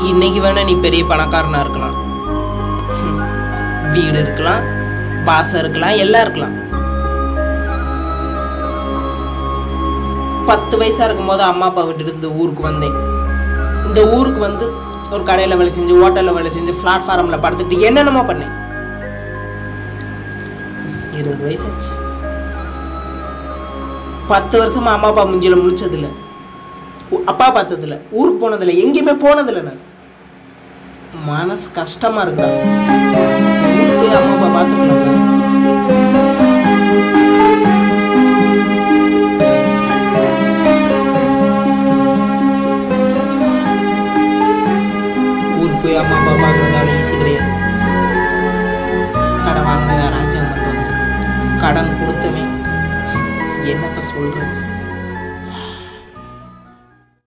இன்னைக்கு வேணா நீ பெரிய பணக்காரனா இருக்கலாம் ஹம். வீடு இருக்கலாம் பாசம் இருக்கலாம் எல்லாம் இருக்கலாம் பத்து வயசா இருக்கும்போது அம்மா அப்பா விட்டுட்டு இந்த ஊருக்கு வந்தேன் இந்த ஊருக்கு வந்து ஒரு கடையில் வேலை செஞ்சு ஹோட்டலில் வேலை செஞ்சு பிளாட்ஃபார்மில் படுத்துக்கிட்டு என்னென்னமோ பண்ணேன் இருபது வயசாச்சு பத்து வருஷமா அம்மா அப்பா முஞ்சில முழிச்சதில்ல உ- அப்பா பார்த்ததில்ல ஊருக்கு போனதில்ல எங்கேயுமே போனதில்ல நான் மனசு கஷ்டமா இருக்குடா ஊருக்கு போய் அம்மா அப்பா பார்த்துக்கலாம்